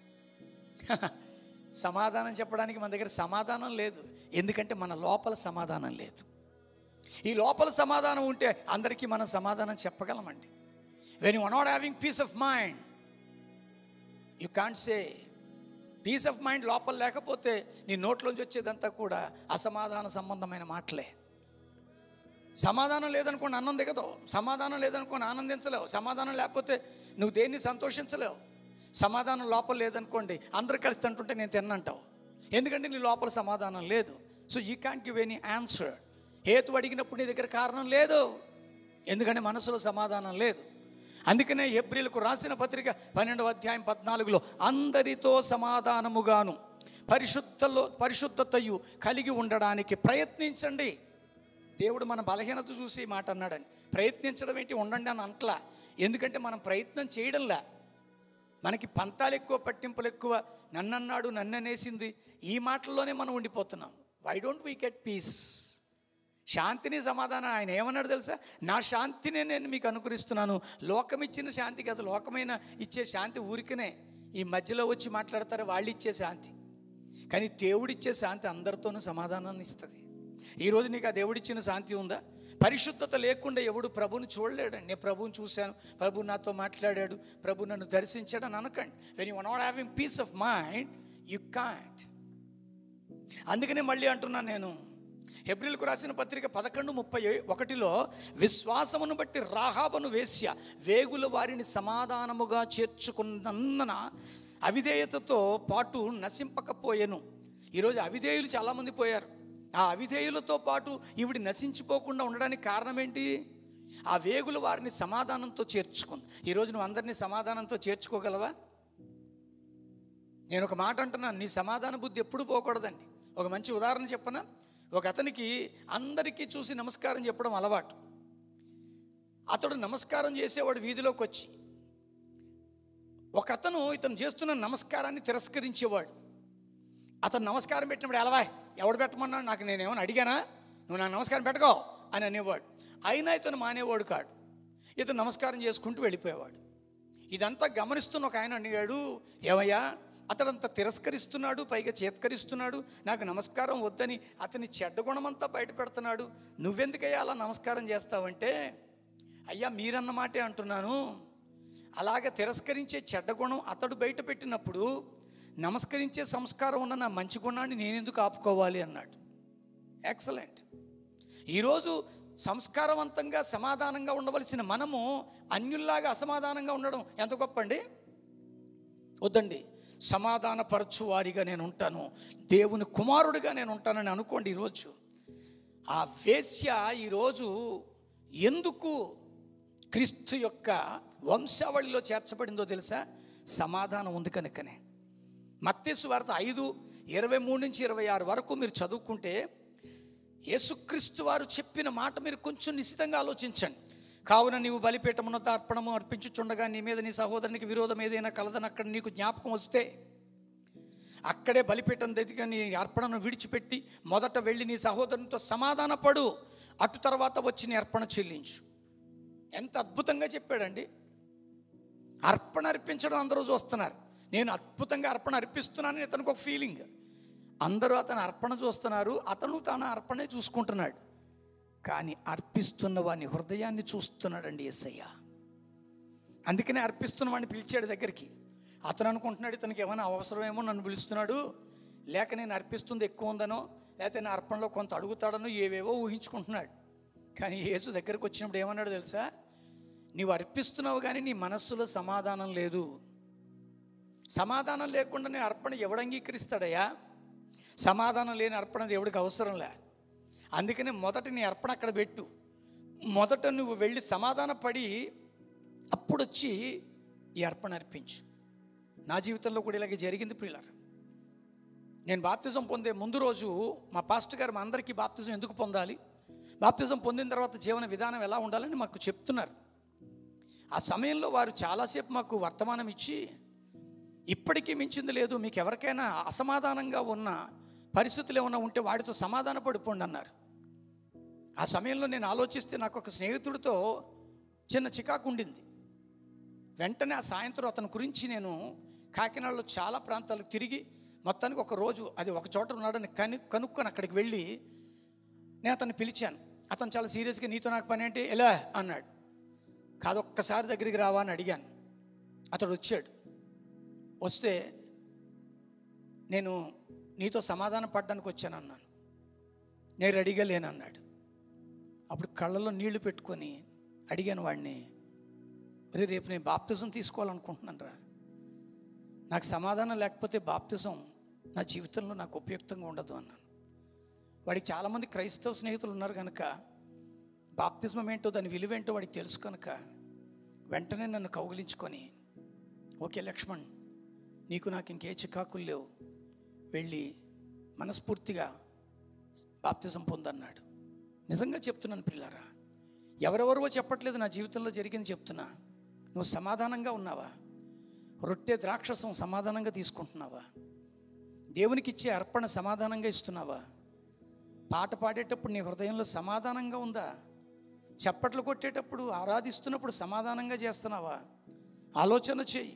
సమాధానం చెప్పడానికి మన దగ్గర సమాధానం లేదు ఎందుకంటే మన లోపల సమాధానం లేదు ఈ లోపల సమాధానం ఉంటే అందరికీ మనం సమాధానం చెప్పగలమండి when you not having peace of mind you can't say peace of mind లోపల లేకపోతే నీ నోట్లోంచి వచ్చేదంతా కూడా అసమాధాన సంబంధమైన మాటలే సమాధానం లేదనుకోండి అన్నం దిగదు సమాధానం లేదనుకోండి ఆనందించలేవు సమాధానం లేకపోతే నువ్వు దేన్ని సంతోషించలేవు సమాధానం లోపల లేదనుకోండి అందరు కలిసి అంటుంటే నేను తిన్నంటావు ఎందుకంటే నీ లోపల సమాధానం లేదు so you can't give any answer హేతు అడిగినప్పుడు నీ దగ్గర కారణం లేదు ఎందుకంటే మనసులో సమాధానం లేదు అందుకనే ఏప్రిల్కు రాసిన పత్రిక పన్నెండవ అధ్యాయం పద్నాలుగులో అందరితో సమాధానముగాను పరిశుద్ధలో పరిశుద్ధతయు కలిగి ఉండడానికి ప్రయత్నించండి దేవుడు మన బలహీనత చూసి ఈ మాట అన్నాడని ప్రయత్నించడం ఏంటి ఉండండి అని అంటలా ఎందుకంటే మనం ప్రయత్నం చేయడంలా మనకి పంతాలు ఎక్కువ పట్టింపులు ఎక్కువ నన్నన్నాడు నన్ననేసింది ఈ మాటల్లోనే మనం ఉండిపోతున్నాం why don't we get peace శాంతిని సమాధానం ఆయన ఏమన్నాడు తెలుసా నా శాంతినే నేను మీకు అనుకరిస్తున్నాను లోకం ఇచ్చిన శాంతి కదా లోకమైన ఇచ్చే శాంతి ఊరికనే ఈ మధ్యలో వచ్చి మాట్లాడతారు వాళ్ళు ఇచ్చే శాంతి కానీ దేవుడిచ్చే శాంతి అందరితోనూ సమాధానాన్ని ఇస్తుంది ఈరోజు నీకు ఆ దేవుడిచ్చిన శాంతి ఉందా పరిశుద్ధత లేకుండా ఎవడు ప్రభుని చూడలేడండి నేను ప్రభుని చూశాను ప్రభు నాతో మాట్లాడాడు ప్రభు నన్ను దర్శించాడు అని అనకండి when you not having peace of mind you can't అందుకనే మళ్ళీ అంటున్నాను నేను ఏప్రిల్కు రాసిన పత్రిక పదకొండు ముప్పై ఒకటిలో విశ్వాసమును బట్టి రాహాబను వేశ్య వేగుల వారిని సమాధానముగా చేర్చుకున్నందున అవిధేయతతో పాటు నశింపకపోయెను ఈరోజు అవిధేయులు చాలామంది పోయారు ఆ అవిధేయులతో పాటు ఈవిడి నశించిపోకుండా ఉండడానికి కారణం ఏంటి ఆ వేగుల వారిని సమాధానంతో చేర్చుకుంది ఈరోజు నువ్వు అందరినీ సమాధానంతో చేర్చుకోగలవా నేను ఒక మాట అంటున్నాను నీ సమాధాన బుద్ధి ఎప్పుడు పోకూడదండి ఒక మంచి ఉదాహరణ చెప్పనా ఒక అతనికి అందరికీ చూసి నమస్కారం చెప్పడం అలవాటు అతడు నమస్కారం చేసేవాడు వీధిలోకి వచ్చి ఒక అతను ఇతను చేస్తున్న నమస్కారాన్ని తిరస్కరించేవాడు అతను నమస్కారం పెట్టినప్పుడు ఎలవా ఎవడు పెట్టమన్నాడు నాకు నేనేమని అడిగానా నువ్వు నాకు నమస్కారం పెట్టుకో అని అనేవాడు అయినా ఇతను మానేవాడు కాడు ఇతను నమస్కారం చేసుకుంటూ వెళ్ళిపోయేవాడు ఇదంతా గమనిస్తున్న ఒక ఆయన అడిగాడు ఏమయ్యా అతడంతా తిరస్కరిస్తున్నాడు పైగా చేత్కరిస్తున్నాడు నాకు నమస్కారం వద్దని అతని చెడ్డ గుణమంతా బయట పెడుతున్నాడు నువ్వెందుకయ్యా అలా నమస్కారం చేస్తావంటే అయ్యా మీరన్న మాటే అంటున్నాను అలాగ తిరస్కరించే చెడ్డ గుణం అతడు బయట పెట్టినప్పుడు నమస్కరించే సంస్కారం ఉన్న నా మంచి గుణాన్ని నేను ఎందుకు ఆపుకోవాలి అన్నాడు ఎక్సలెంట్ ఈరోజు సంస్కారవంతంగా సమాధానంగా ఉండవలసిన మనము అన్యుల్లాగా అసమాధానంగా ఉండడం ఎంత గొప్ప అండి వద్దండి సమాధానపరచు వారిగా నేను ఉంటాను దేవుని కుమారుడిగా నేను ఉంటానని అనుకోండి ఈరోజు ఆ వేశ్య ఈరోజు ఎందుకు క్రీస్తు యొక్క వంశావళిలో చేర్చబడిందో తెలుసా సమాధానం ఉంది కనుకనే మత్తేసు వార్త ఐదు ఇరవై మూడు నుంచి ఇరవై ఆరు వరకు మీరు చదువుకుంటే యేసుక్రీస్తు వారు చెప్పిన మాట మీరు కొంచెం నిశ్చితంగా ఆలోచించండి కావున నీవు బలిపీఠమున అర్పణము అర్పించుచుండగా నీ మీద నీ సహోదరునికి విరోధం ఏదైనా కలదని అక్కడ నీకు జ్ఞాపకం వస్తే అక్కడే బలిపీఠం దగ్గర నీ అర్పణను విడిచిపెట్టి మొదట వెళ్ళి నీ సహోదరునితో సమాధానపడు అటు తర్వాత వచ్చి నీ అర్పణ చెల్లించు ఎంత అద్భుతంగా చెప్పాడండి అర్పణ అర్పించడం అందరూ చూస్తున్నారు నేను అద్భుతంగా అర్పణ అర్పిస్తున్నానని ఇతనికి ఒక ఫీలింగ్ అందరూ అతను అర్పణ చూస్తున్నారు అతను తన అర్పణే చూసుకుంటున్నాడు కానీ అర్పిస్తున్న వాని హృదయాన్ని చూస్తున్నాడండి ఎస్సయ్య అందుకనే అర్పిస్తున్న వాడిని పిలిచాడు దగ్గరికి అతను అనుకుంటున్నాడు ఇతనికి ఏమైనా అవసరమేమో నన్ను పిలుస్తున్నాడు లేక నేను అర్పిస్తుంది ఎక్కువ ఉందనో లేకపోతే నా అర్పణలో కొంత అడుగుతాడనో ఏవేవో ఊహించుకుంటున్నాడు కానీ యేసు దగ్గరికి వచ్చినప్పుడు ఏమన్నాడు తెలుసా నీవు అర్పిస్తున్నావు కానీ నీ మనస్సులో సమాధానం లేదు సమాధానం లేకుండా నీ అర్పణ ఎవడు అంగీకరిస్తాడయ్యా సమాధానం లేని అర్పణ దేవుడికి అవసరంలే అందుకని మొదట నీ అర్పణ అక్కడ పెట్టు మొదట నువ్వు వెళ్ళి సమాధాన పడి అప్పుడు వచ్చి ఈ అర్పణ అర్పించు నా జీవితంలో కూడా ఇలాగే జరిగింది ప్రియులారు నేను బాప్తిజం పొందే ముందు రోజు మా పాస్టర్ గారు మా అందరికీ బాప్తిజం ఎందుకు పొందాలి బాప్తిజం పొందిన తర్వాత జీవన విధానం ఎలా ఉండాలని మాకు చెప్తున్నారు ఆ సమయంలో వారు చాలాసేపు మాకు వర్తమానం ఇచ్చి ఇప్పటికీ మించింది లేదు మీకు ఎవరికైనా అసమాధానంగా ఉన్న పరిస్థితులు ఏమైనా ఉంటే వాడితో సమాధాన పడిపోండి అన్నారు ఆ సమయంలో నేను ఆలోచిస్తే నాకు ఒక స్నేహితుడితో చిన్న చికాకు ఉండింది వెంటనే ఆ సాయంత్రం అతని గురించి నేను కాకినాడలో చాలా ప్రాంతాలకు తిరిగి మొత్తానికి ఒక రోజు అది ఒక చోట ఉన్నాడని కను కనుక్కొని అక్కడికి వెళ్ళి నేను అతన్ని పిలిచాను అతను చాలా సీరియస్గా నీతో నాకు పని ఏంటి ఎలా అన్నాడు కాదు ఒక్కసారి దగ్గరికి రావా అని అడిగాను అతడు వచ్చాడు వస్తే నేను నీతో సమాధానం పడ్డానికి వచ్చాను అన్నాను నేను రెడీగా లేనన్నాడు అప్పుడు కళ్ళలో నీళ్లు పెట్టుకొని అడిగాను వాడిని అరే రేపు నేను బాప్తిజం తీసుకోవాలనుకుంటున్నాను రా నాకు సమాధానం లేకపోతే బాప్తిజం నా జీవితంలో నాకు ఉపయుక్తంగా ఉండదు అన్నాను వాడికి చాలామంది క్రైస్తవ స్నేహితులు ఉన్నారు కనుక బాప్తిజం ఏంటో దాని విలువేంటో వాడికి తెలుసు కనుక వెంటనే నన్ను కౌగిలించుకొని ఓకే లక్ష్మణ్ నీకు నాకు ఇంకే చికాకులు లేవు వెళ్ళి మనస్ఫూర్తిగా బాప్తిజం పొందన్నాడు నిజంగా చెప్తున్నాను పిల్లారా ఎవరెవరో చెప్పట్లేదు నా జీవితంలో జరిగింది చెప్తున్నా నువ్వు సమాధానంగా ఉన్నావా రొట్టె ద్రాక్షసం సమాధానంగా తీసుకుంటున్నావా దేవునికి ఇచ్చే అర్పణ సమాధానంగా ఇస్తున్నావా పాట పాడేటప్పుడు నీ హృదయంలో సమాధానంగా ఉందా చప్పట్లు కొట్టేటప్పుడు ఆరాధిస్తున్నప్పుడు సమాధానంగా చేస్తున్నావా ఆలోచన చేయి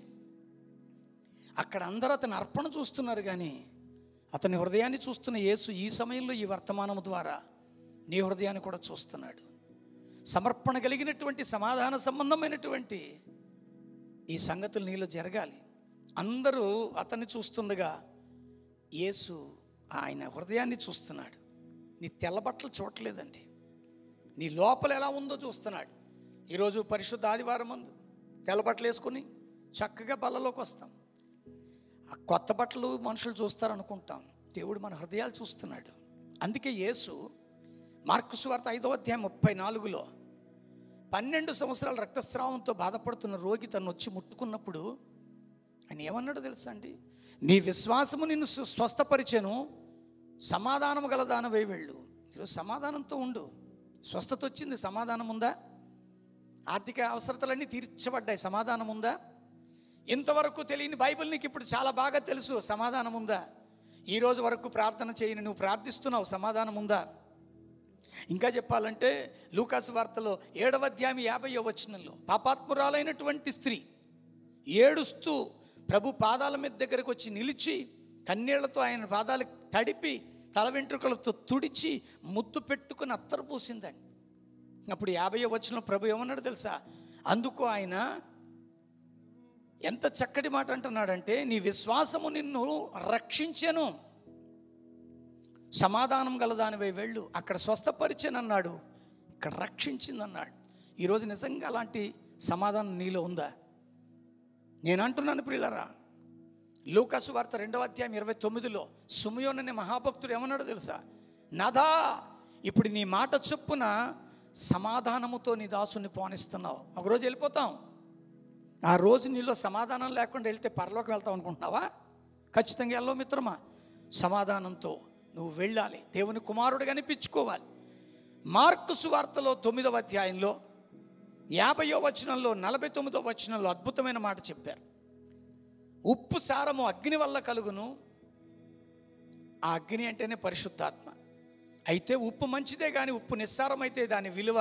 అక్కడ అందరూ అతని అర్పణ చూస్తున్నారు కానీ అతని హృదయాన్ని చూస్తున్న యేసు ఈ సమయంలో ఈ వర్తమానం ద్వారా నీ హృదయాన్ని కూడా చూస్తున్నాడు సమర్పణ కలిగినటువంటి సమాధాన సంబంధమైనటువంటి ఈ సంగతులు నీలో జరగాలి అందరూ అతన్ని చూస్తుండగా యేసు ఆయన హృదయాన్ని చూస్తున్నాడు నీ తెల్లబట్టలు చూడలేదండి నీ లోపల ఎలా ఉందో చూస్తున్నాడు ఈరోజు పరిశుద్ధ ఆదివారం ముందు తెల్లబట్టలు వేసుకొని చక్కగా బల్లలోకి వస్తాం ఆ కొత్త బట్టలు మనుషులు చూస్తారనుకుంటాం దేవుడు మన హృదయాలు చూస్తున్నాడు అందుకే యేసు మార్కు సువార్త ఐదో అధ్యాయం ముప్పై నాలుగులో పన్నెండు సంవత్సరాల రక్తస్రావంతో బాధపడుతున్న రోగి తను వచ్చి ముట్టుకున్నప్పుడు ఆయన ఏమన్నాడో తెలుసా అండి నీ విశ్వాసము నిన్ను స్వ- స్వస్థపరిచెను సమాధానము గల దానవై వెళ్ళు ఈరోజు సమాధానంతో ఉండు స్వస్థత వచ్చింది సమాధానం ఉందా ఆర్థిక అవసరతలన్నీ తీర్చబడ్డాయి సమాధానం ఉందా ఇంతవరకు తెలియని బైబిల్ నీకు ఇప్పుడు చాలా బాగా తెలుసు సమాధానం ఉందా ఈ రోజు వరకు ప్రార్థన చేయని నువ్వు ప్రార్థిస్తున్నావు సమాధానం ఉందా ఇంకా చెప్పాలంటే లూకాసు వార్తలో ఏడవ అధ్యాయం యాభైవ వచనంలో పాపాత్మురాలైనటువంటి స్త్రీ ఏడుస్తూ ప్రభు పాదాల మీద దగ్గరకు వచ్చి నిలిచి కన్నీళ్లతో ఆయన పాదాలు తడిపి తల వెంట్రుకలతో తుడిచి ముద్దు పెట్టుకుని అత్తరు పూసిందండి అప్పుడు యాభై వచనంలో ప్రభు ఏమన్నాడు తెలుసా అందుకు ఆయన ఎంత చక్కటి మాట అంటున్నాడంటే నీ విశ్వాసము నిన్ను రక్షించెను సమాధానం గలదానివై వెళ్ళు అక్కడ స్వస్థపరిచానన్నాడు ఇక్కడ రక్షించిందన్నాడు ఈరోజు నిజంగా అలాంటి సమాధానం నీలో ఉందా నేను అంటున్నాను ప్రియులరా లూకాసు వార్త రెండవ అధ్యాయం ఇరవై తొమ్మిదిలో సుమయోన్ అనే మహాభక్తుడు ఏమన్నాడు తెలుసా నదా ఇప్పుడు నీ మాట చొప్పున సమాధానముతో నీ దాసుని పోనిస్తున్నావు ఒకరోజు వెళ్ళిపోతాం ఆ రోజు నీలో సమాధానం లేకుండా వెళ్తే పరలోకి వెళ్తాం అనుకుంటున్నావా ఖచ్చితంగా వెళ్ళవు మిత్రమా సమాధానంతో నువ్వు వెళ్ళాలి దేవుని కుమారుడుగా అనిపించుకోవాలి మార్కు సువార్తలో తొమ్మిదవ అధ్యాయంలో యాభయో వచనంలో నలభై తొమ్మిదో వచనంలో అద్భుతమైన మాట చెప్పారు ఉప్పు సారము అగ్ని వల్ల కలుగును ఆ అగ్ని అంటేనే పరిశుద్ధాత్మ అయితే ఉప్పు మంచిదే కానీ ఉప్పు నిస్సారమైతే దాని విలువ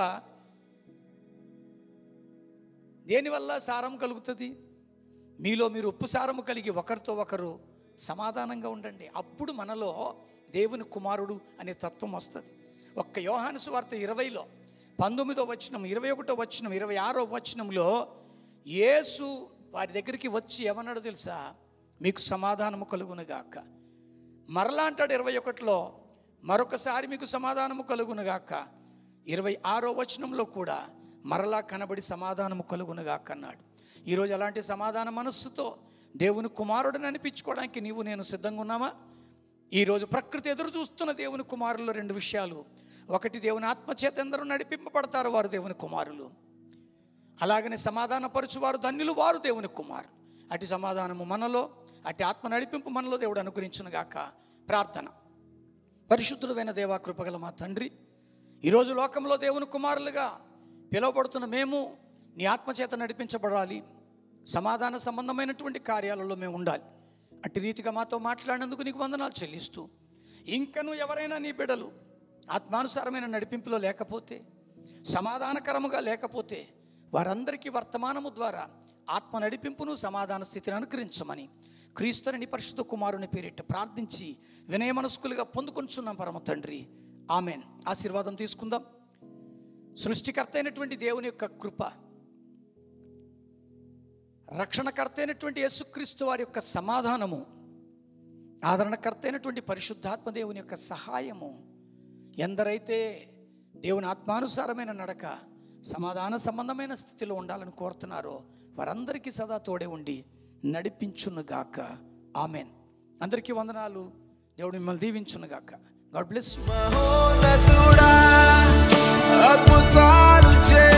దేనివల్ల సారం కలుగుతుంది మీలో మీరు ఉప్పు సారము కలిగి ఒకరితో ఒకరు సమాధానంగా ఉండండి అప్పుడు మనలో దేవుని కుమారుడు అనే తత్వం వస్తుంది ఒక్క యోహాను సువార్త ఇరవైలో పంతొమ్మిదో వచనం ఇరవై ఒకటో వచనం ఇరవై ఆరో వచనంలో యేసు వారి దగ్గరికి వచ్చి ఏమన్నాడో తెలుసా మీకు సమాధానము కలుగునుగాక మరలా అంటాడు ఇరవై ఒకటిలో మరొకసారి మీకు సమాధానము కలుగునుగాక ఇరవై ఆరో వచనంలో కూడా మరలా కనబడి సమాధానము కలుగునుగాక అన్నాడు ఈరోజు అలాంటి సమాధాన మనస్సుతో దేవుని కుమారుడిని అనిపించుకోవడానికి నీవు నేను సిద్ధంగా ఉన్నామా ఈరోజు ప్రకృతి ఎదురు చూస్తున్న దేవుని కుమారుల్లో రెండు విషయాలు ఒకటి దేవుని ఆత్మచేత ఎందరూ నడిపింపబడతారు వారు దేవుని కుమారులు అలాగనే సమాధానపరచువారు ధన్యులు వారు దేవుని కుమారు అటు సమాధానము మనలో అటు ఆత్మ నడిపింపు మనలో దేవుడు అనుగ్రహించునుగాక ప్రార్థన పరిశుద్ధుడైన దేవా కృపగల మా తండ్రి ఈరోజు లోకంలో దేవుని కుమారులుగా పిలువబడుతున్న మేము నీ ఆత్మచేత నడిపించబడాలి సమాధాన సంబంధమైనటువంటి కార్యాలలో మేము ఉండాలి అట్టి రీతిగా మాతో మాట్లాడినందుకు నీకు వందనాలు చెల్లిస్తూ ఇంకను ఎవరైనా నీ బిడలు ఆత్మానుసారమైన నడిపింపులో లేకపోతే సమాధానకరముగా లేకపోతే వారందరికీ వర్తమానము ద్వారా ఆత్మ నడిపింపును సమాధాన స్థితిని అనుగ్రహించమని క్రీస్తుని పరిశుద్ధ కుమారుని పేరిట ప్రార్థించి వినయ మనస్కులుగా పొందుకొంచున్నాం పరమ తండ్రి ఆమెన్ ఆశీర్వాదం తీసుకుందాం సృష్టికర్త అయినటువంటి దేవుని యొక్క కృప రక్షణకర్త అయినటువంటి యేసుక్రీస్తు వారి యొక్క సమాధానము ఆదరణకర్త అయినటువంటి పరిశుద్ధాత్మ దేవుని యొక్క సహాయము ఎందరైతే దేవుని ఆత్మానుసారమైన నడక సమాధాన సంబంధమైన స్థితిలో ఉండాలని కోరుతున్నారో వారందరికీ సదా తోడే ఉండి నడిపించునుగాక ఆమెన్ అందరికీ వందనాలు దేవుడు మిమ్మల్ని దీవించునుగాక గాడ్ బ్లెస్ యూ మహోన్నతుడా అద్భుతాలు చే